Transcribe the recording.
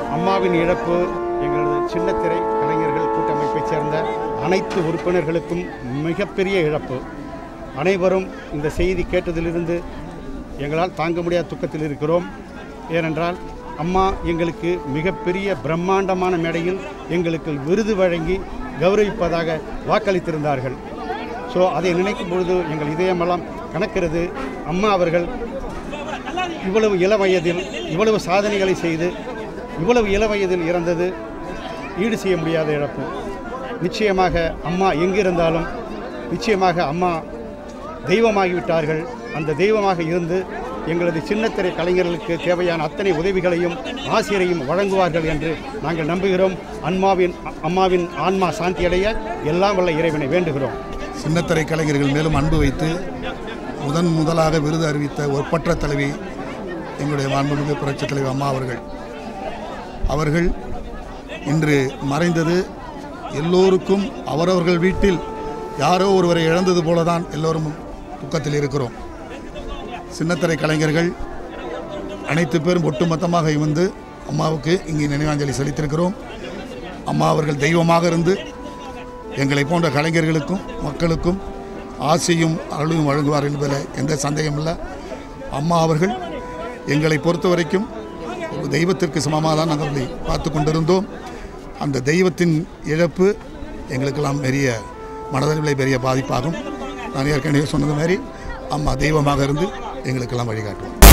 அம்மாவின் இழப்பு எங்களது சின்னத்திரை கலைஞர்கள் கூட்டமைப்பைச் சேர்ந்த அனைத்து உறுப்பினர்களுக்கும் மிகப்பெரிய இழப்பு அனைவரும் இந்த செய்தி கேட்டதிலிருந்து எங்களால் தாங்க முடியாத துக்கத்தில் இருக்கிறோம் ஏனென்றால் அம்மா எங்களுக்கு மிகப்பெரிய பிரம்மாண்டமான மேடையில் எங்களுக்கு விருது வழங்கி கௌரவிப்பதாக வாக்களித்திருந்தார்கள் ஸோ அதை நினைக்கும் பொழுது எங்கள் இதயமெல்லாம் கணக்கிறது அம்மா அவர்கள் இவ்வளவு இள வயதில் இவ்வளவு சாதனைகளை செய்து இவ்வளவு இள வயதில் இறந்தது ஈடு செய்ய முடியாத இழப்பு நிச்சயமாக அம்மா எங்கிருந்தாலும் நிச்சயமாக அம்மா தெய்வமாகிவிட்டார்கள் அந்த தெய்வமாக இருந்து எங்களது சின்னத்திரை கலைஞர்களுக்கு தேவையான அத்தனை உதவிகளையும் ஆசிரியரையும் வழங்குவார்கள் என்று நாங்கள் நம்புகிறோம் அம்மாவின் அம்மாவின் ஆன்மா சாந்தியடைய எல்லாம் வல்ல இறைவனை வேண்டுகிறோம் சின்னத்திரை கலைஞர்கள் மேலும் அன்பு வைத்து முதன் முதலாக விருது அறிவித்த ஒப்பற்ற தலைவி எங்களுடைய மாண்புமிகு புரட்சித் தலைவி அம்மா அவர்கள் அவர்கள் இன்று மறைந்தது எல்லோருக்கும் அவரவர்கள் வீட்டில் யாரோ ஒருவரை இழந்தது போல தான் எல்லோரும் துக்கத்தில் இருக்கிறோம் சின்னத்திரை கலைஞர்கள் அனைத்து பேரும் ஒட்டுமொத்தமாக வந்து அம்மாவுக்கு இங்கே நினைவாஞ்சலி செலுத்தியிருக்கிறோம் அம்மா அவர்கள் தெய்வமாக இருந்து எங்களை போன்ற கலைஞர்களுக்கும் மக்களுக்கும் ஆசையும் அருளையும் வழங்குவார் என்பதில் எந்த சந்தேகம் இல்லை அம்மா அவர்கள் எங்களை பொறுத்த வரைக்கும் ஒரு தெய்வத்திற்கு சமமாக தான் நாங்கள் அவர்களை பார்த்து கொண்டிருந்தோம் அந்த தெய்வத்தின் இழப்பு எங்களுக்கெல்லாம் பெரிய மனதளவில் பெரிய பாதிப்பாகும் நான் ஏற்கனவே சொன்னது மாதிரி அம்மா தெய்வமாக இருந்து எங்களுக்கெல்லாம் வழிகாட்டுவோம்